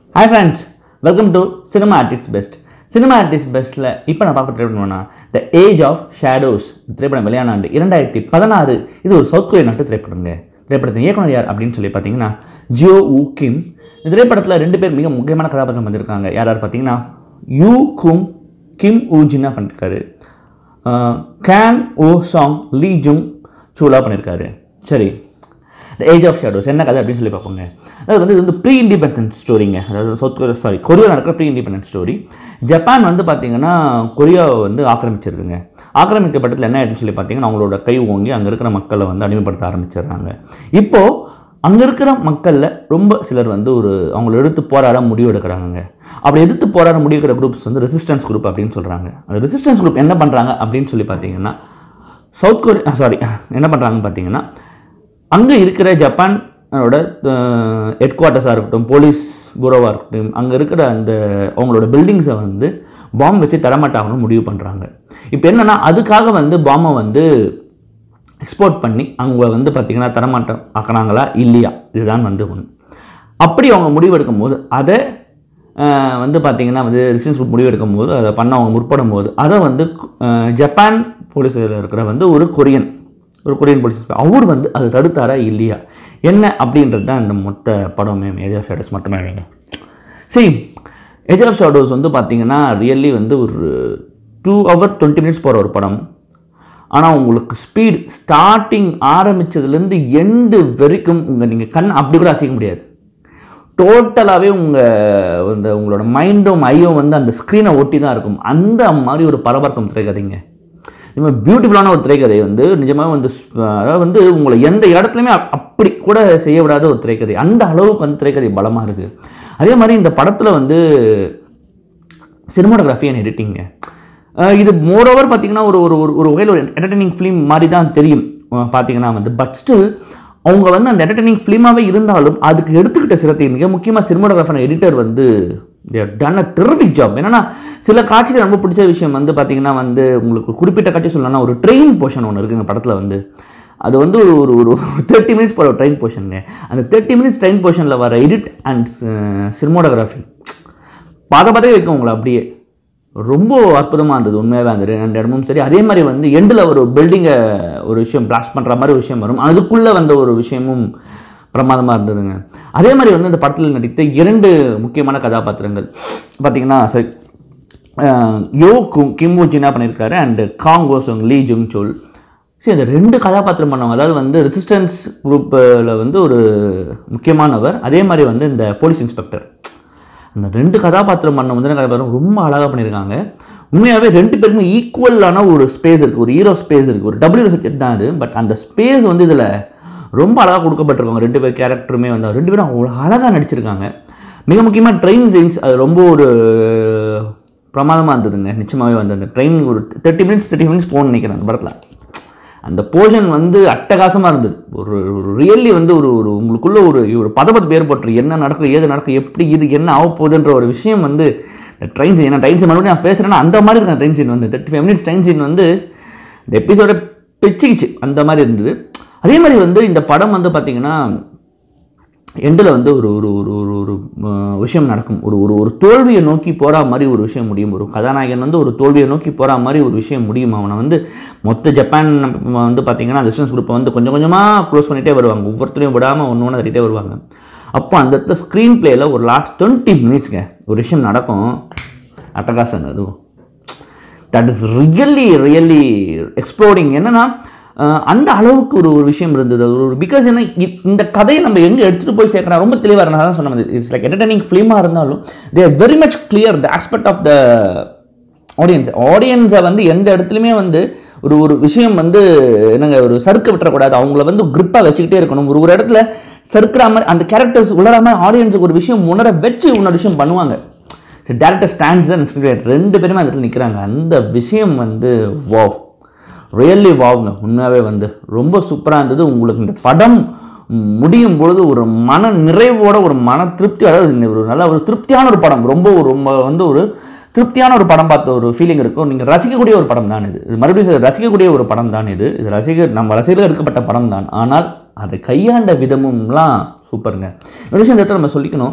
hi friends welcome to cinema artist best cinema artist பெஸ்ட்டில் இப்போ நான் பார்க்க திரைப்படம்னா த ஏஜ் ஆஃப் ஷேடோஸ் திரைப்படம் வெளியான ஆண்டு இரண்டாயிரத்தி பதினாறு இது ஒரு சவுத் கொரிய நாட்டு திரைப்படங்க திரைப்படத்தின் இயக்குனர் யார் அப்படின்னு சொல்லி பார்த்தீங்கன்னா ஜியோ ஊ கிம் இந்த திரைப்படத்தில் ரெண்டு பேர் மிக முக்கியமான கதாபாத்திரம் வந்திருக்காங்க யார் யார் பார்த்தீங்கன்னா யூ குங் கிம் ஊஜினா பண்ணியிருக்காரு கேன் ஓ சாங் லீ ஜுங் சூலா பண்ணியிருக்காரு சரி த ஏஜ் ஆஃப் ஷேடோஸ் என்ன கதை அப்படின்னு சொல்லி பார்ப்போங்க அதாவது வந்து இது வந்து ப்ரீ இண்டிபெண்டன்ஸ் ஸ்டோரிங்க அதாவது சவுத் கொரியா சாரி கொரியா நடக்கிற ப்ரீ இண்டிபெண்டன்ஸ் ஸ்டோரி ஜப்பான் வந்து பார்த்தீங்கன்னா கொரியாவை வந்து ஆக்கிரமிச்சிருக்குங்க ஆக்கிரமிக்கப்பட்டதில் என்ன ஆயிடுன்னு சொல்லி பார்த்தீங்கன்னா அவங்களோட கை ஓங்கி அங்கே இருக்கிற மக்களை வந்து அடிமைப்படுத்த ஆரம்பிச்சிடுறாங்க இப்போது அங்கே இருக்கிற மக்களில் ரொம்ப சிலர் வந்து ஒரு அவங்கள எடுத்து போராட முடிவு எடுக்கிறாங்க அப்படி எதிர்த்து போராட முடிவுக்கிற குரூப்ஸ் வந்து ரெசிஸ்டன்ஸ் குரூப் அப்படின்னு சொல்கிறாங்க அந்த ரெசிஸ்டன்ஸ் குரூப் என்ன பண்ணுறாங்க அப்படின்னு சொல்லி பார்த்தீங்கன்னா சவுத் கொரியா சாரி என்ன பண்ணுறாங்கன்னு பார்த்தீங்கன்னா அங்கே இருக்கிற ஜப்பானோட ஹெட் குவார்ட்டர்ஸாக இருக்கட்டும் போலீஸ் பூரோவாக இருக்கட்டும் அங்கே இருக்கிற அந்த அவங்களோட பில்டிங்ஸை வந்து பாம்பு வச்சு தரமாட்டாங்கன்னு முடிவு பண்ணுறாங்க இப்போ என்னென்னா அதுக்காக வந்து பாம்பை வந்து எக்ஸ்போர்ட் பண்ணி அவங்க வந்து பார்த்திங்கன்னா தரமாட்டம் ஆக்கினாங்களா இல்லையா இதுதான் வந்து ஒன்று அப்படி அவங்க முடிவெடுக்கும் போது அதை அஹ், வந்து பார்த்திங்கன்னா வந்து ரிசன்ஸ் குரூப் முடிவெடுக்கும் போது அதை பண்ண அவங்க முற்படும் போது அதை வந்து அஹ், ஜப்பான் போலீஸில் இருக்கிற வந்து ஒரு கொரியன் ஒரு கொரியன் போலீஸ் அவர் வந்து அதை தடுத்தாரா இல்லையா என்ன அப்படின்றது தான் இந்த மொத்த படமே ஏஜ் ஆஃப் ஷேடோஸ் மொத்தமே வேணும் சரி ஏஜ் ஆஃப் ஷேடோஸ் வந்து பார்த்தீங்கன்னா ரியல்லி வந்து ஒரு டூ ஹவர் டுவெண்ட்டி மினிட்ஸ் போகிற ஒரு படம் ஆனால் உங்களுக்கு ஸ்பீட் ஸ்டார்டிங் ஆரம்பித்ததுலேருந்து எண்டு வரைக்கும் உங்கள் நீங்கள் கண் அப்படி கூட அசைக்க முடியாது டோட்டலாகவே உங்கள் இந்த உங்களோட மைண்டும் ஐயும் வந்து அந்த ஸ்க்ரீனை ஒட்டி தான் இருக்கும் அந்த மாதிரி ஒரு பரபரக்கும் திரைக்கதைங்க இது மாதிரி பியூட்டிஃபுல்லான ஒரு திரைக்கதை வந்து நிஜமாக வந்து ஸ்- அதாவது வந்து உங்களை எந்த இடத்துலையுமே அப்- அப்படி கூட செய்ய விடாத ஒரு திரைக்கதை அந்த அளவுக்கு வந்து திரைக்கதை பலமாக இருக்குது அதே மாதிரி இந்த படத்தில் வந்து சினிமாட்டோகிராஃபி அண்ட் எடிட்டிங்க இது மோரோவர் பார்த்தீங்கன்னா ஒரு ஒரு ஒரு ஒரு வகையில் ஒரு என்டர்டெய்னிங் ஃபிலிம் மாதிரி தான் தெரியும் அஹ் பார்த்தீங்கன்னா வந்து பட் ஸ்டில் அவங்க வந்து அந்த என்டர்டெய்னிங் ஃபிலிமாகவே இருந்தாலும் அதுக்கு எடுத்துக்கிட்ட சிரத்தை மிக முக்கியமாக சினிமாட்டோகிராஃபர் எடிட்டர் வந்து டன் அ டெரிஃபிக் ஜாப் என்னன்னா சில காட்சிகள் ரொம்ப பிடிச்ச விஷயம் வந்து பார்த்தீங்கன்னா வந்து உங்களுக்கு குறிப்பிட்ட காட்சி சொல்லணும்னா ஒரு ட்ரெயின் போர்ஷன் ஒன்று இருக்குங்க படத்தில் வந்து அது வந்து ஒரு ஒரு ஒரு தேர்ட்டி மினிட்ஸ் போகிற ட்ரெயின் போர்ஷனுங்க அந்த தேர்ட்டி மினிட்ஸ் ட்ரெயின் போர்ஷனில் வர எடிட் அண்ட் சினிமோட்டோகிராஃபி பார்க்க பார்த்தே வைக்கும் உங்களை அப்படியே ரொம்ப அற்புதமாக இருந்தது உண்மையாகவே அந்த ரெண்டு இடமும் சரி அதே மாதிரி வந்து எண்டில் ஒரு பில்டிங்கை ஒரு விஷயம் பிளாஸ்ட் பண்ணுற மாதிரி ஒரு விஷயம் வரும் அதுக்குள்ளே வந்த ஒரு விஷயமும் பிரமாதமாக இருந்ததுங்க அதே மாதிரி வந்து இந்த படத்தில் நடித்த இரண்டு முக்கியமான கதாபாத்திரங்கள் பார்த்தீங்கன்னா சரி அஹ் யோ கும் கிம் ஜினா பண்ணியிருக்காரு அண்டு காங் கோசோங் லீ ஜுங் சோல் சரி இந்த ரெண்டு கதாபாத்திரம் பண்ணவங்க அதாவது வந்து ரெசிஸ்டன்ஸ் குரூப்பில் வந்து ஒரு முக்கியமானவர் அதே மாதிரி வந்து இந்த போலீஸ் இன்ஸ்பெக்டர் அந்த ரெண்டு கதாபாத்திரம் பண்ண முந்தின கதாபாத்திரம் ரொம்ப அழகாக பண்ணியிருக்காங்க உண்மையாகவே ரெண்டு பேருமே ஈக்குவலான ஒரு ஸ்பேஸ் இருக்குது ஒரு ஹீரோ ஸ்பேஸ் இருக்குது ஒரு டபுள்யூ சப்ஜெக்ட் தான் அது பட் அந்த ஸ்பேஸ் வந்து இதில் ரொம்ப அழகாக கொடுக்கப்பட்டிருக்காங்க ரெண்டு பேர் கேரக்டருமே வந்து ரெண்டு பேரும் அவ்வளோ அழகாக நடிச்சிருக்காங்க மிக முக்கியமாக ட்ரெயின் சீன்ஸ் அது ரொம்ப ஒரு பிரமாதமாக இருந்ததுங்க நிச்சயமாகவே வந்து அந்த ட்ரெயின் ஒரு தேர்ட்டி மினிட்ஸ் தேர்ட்டி மினிட்ஸ் போகணும்னு நினைக்கிறேன் அந்த படத்தில் அந்த போர்ஷன் வந்து அட்டகாசமாக இருந்தது ஒரு ஒரு ரியல்லி வந்து ஒரு ஒரு உங்களுக்குள்ள ஒரு ஒரு பதபத்து ஏற்பட்டு என்ன நடக்கும் ஏது நடக்கும் எப்படி இது என்ன ஆக போகுதுன்ற ஒரு விஷயம் வந்து இந்த ட்ரெயின் சீன் ஏன்னா ட்ரெயின் சீன் மறுபடியும் நான் பேசுகிறேன்னா அந்த மாதிரி இருக்கு ட்ரெயின் சீன் வந்து thirty five minutes train scene வந்து இந்த எபிசோட பிச்சுக்கிச்சு அந்த மாதிரி இருந்தது அதே மாதிரி வந்து இந்த படம் வந்து பார்த்திங்கன்னா எண்டில் வந்து ஒரு ஒரு ஒரு ஒரு ஒரு அஹ், விஷயம் நடக்கும் ஒரு ஒரு ஒரு தோல்வியை நோக்கி போகிற மாதிரி ஒரு விஷயம் முடியும் ஒரு கதாநாயகன் வந்து ஒரு தோல்வியை நோக்கி போகிற மாதிரி ஒரு விஷயம் முடியும் அவனை வந்து மொத்த ஜப்பான் வந்து பார்த்திங்கன்னா ரெசிஸ்டன்ஸ் குரூப்பை வந்து கொஞ்சம் கொஞ்சமாக க்ளோஸ் பண்ணிகிட்டே வருவாங்க ஒவ்வொருத்தரையும் விடாமல் ஒன்று ஒன்று தட்டிகிட்டே வருவாங்க அப்போ அந்த இடத்துல ஸ்க்ரீன் பிளேயில் ஒரு லாஸ்ட் டுவெண்ட்டி மினிட்ஸ்ங்க ஒரு விஷயம் நடக்கும் அட்டகாசம் அதுவும் that is really really exploring என்னன்னா அஹ், அந்த அளவுக்கு ஒரு ஒரு விஷயம் இருந்தது அது ஒரு பிகாஸ் என்ன இ- இந்த கதையை நம்ம எங்கே எடுத்துகிட்டு போய் சேர்க்கணும் ரொம்ப தெளிவாக இருந்தால் தான் சொன்ன இட்ஸ் லைக் என்டர்டைனிங் ஃபிலிமாக இருந்தாலும் they are very much clear the aspect of the audience ஆடியன்ஸை வந்து எந்த இடத்துலையுமே வந்து ஒரு ஒரு விஷயம் வந்து என்னங்க ஒரு சறுக்க விட்டுறக்கூடாது அவங்கள வந்து grip-ஆ வச்சுக்கிட்டே இருக்கணும் ஒரு ஒரு இடத்துல சறுக்கிற மாதிரி அந்த கேரக்டர்ஸ் உலராம ஆடியன்ஸுக்கு ஒரு விஷயம் உணர வச்சு இன்னொரு விஷயம் பண்ணுவாங்க சரி டேரக்டர் ஸ்டாண்ட்ஸ் தான் ஸ்கிரிப்ட் ரெண்டு பேருமே அந்த இடத்துல நிற்கிறாங்க அந்த விஷயம் வந்து வாவ் ரியல்லி வாவ்ங்க உண்மையாகவே வந்து ரொம்ப சூப்பராக இருந்தது உங்களுக்கு இந்த படம் முடியும் பொழுது ஒரு மன நிறைவோட ஒரு மன திருப்தி அதாவது இந்த ஒரு நல்ல ஒரு திருப்தியான ஒரு படம் ரொம்ப ஒரு ரொம்ப வந்து ஒரு திருப்தியான ஒரு படம் பார்த்த ஒரு ஃபீலிங் இருக்கும் நீங்கள் ரசிக்கக்கூடிய ஒரு படம் தான் இது இது மறுபடியும் சொல்றேன், ரசிக்கக்கூடிய ஒரு படம் தான் இது இது ரசிகர் நம்ம ரசிகர்கள் எடுக்கப்பட்ட படம் தான் ஆனால் அதை கையாண்ட விதமும்லாம் சூப்பருங்க ஒரு விஷயம் இந்த இடத்துல நம்ம சொல்லிக்கணும்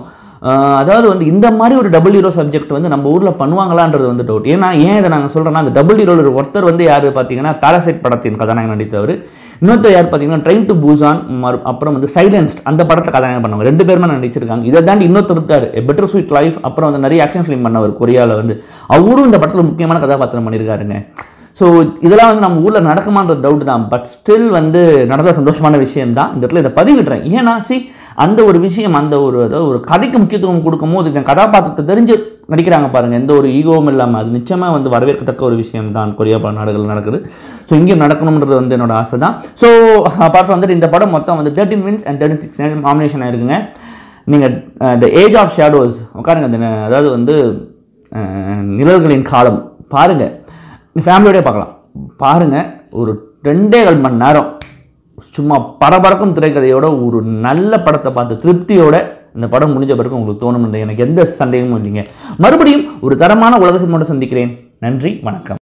ஆஹ் அதாவது வந்து இந்த மாதிரி ஒரு டபுள் ஹீரோ சப்ஜெக்ட் வந்து நம்ம ஊரில் பண்ணுவாங்களான்றது வந்து டவுட் ஏன்னா ஏன் இதை நாங்கள் சொல்கிறோன்னா அந்த டபுள் ஹீரோவில் ஒருத்தர் வந்து யார் பார்த்தீங்கன்னா பாராசைட் படத்தின் கதாநாயகன் நடித்தவர் இன்னொருத்தர் யார் பார்த்தீங்கன்னா ட்ரெயின் டு பூசான் மறு அப்புறம் வந்து சைலன்ஸ்ட் அந்த படத்தை கதாநாயகம் பண்ணவங்க ரெண்டு பேருமே நடிச்சிருக்காங்க இதை தாண்டி இன்னொருத்தர் இருக்கார் பெட்டர் ஸ்வீட் லைஃப் அப்புறம் வந்து நிறைய ஆக்ஷன் ஃபிலிம் பண்ணவர் கொரியாவில் வந்து அவரும் இந்த படத்தில் முக்கியமான கதாபாத்திரம் பண்ணியிருக்காருங்க ஸோ இதெல்லாம் வந்து நம்ம ஊரில் நடக்குமான்ற டவுட் தான் பட் ஸ்டில் வந்து நடந்த சந்தோஷமான விஷயம் தான் இந்த இடத்துல இதை பதிவிடுறேன் ஏன்னா சி அந்த ஒரு விஷயம் அந்த ஒரு அதாவது ஒரு கதைக்கு முக்கியத்துவம் கொடுக்கும்போது இந்த கதாபாத்திரத்தை தெரிஞ்சு நடிக்கிறாங்க பாருங்கள் எந்த ஒரு ஈகோவும் இல்லாமல் அது நிச்சயமாக வந்து வரவேற்கத்தக்க ஒரு விஷயம் தான் கொரியா பல நாடுகள் நடக்குது ஸோ இங்கேயும் நடக்கணுன்றது வந்து என்னோட ஆசை தான் ஸோ அப்பார்ட் வந்துட்டு இந்த படம் மொத்தம் வந்து thirteen wins and thirty six nomination ஆயிருக்குங்க நீங்கள் த ஏஜ் ஆஃப் ஷேடோஸ் உட்காருங்க அந்த ந- அதாவது வந்து அஹ், நிழல்களின் காலம் பாருங்கள் ஃபேமிலியோடய பார்க்கலாம் பாருங்கள் ஒரு ரெண்டே கால் மணி நேரம் சும்மா பரபரக்கும் திரைக்கதையோட ஒரு நல்ல படத்தை பார்த்து திருப்தியோட இந்த படம் முடிஞ்ச பிறகு உங்களுக்கு தோணும் எனக்கு எந்த சந்தேகமும் இல்லைங்க மறுபடியும் ஒரு தரமான உலக சினிமாவோட சந்திக்கிறேன் நன்றி வணக்கம்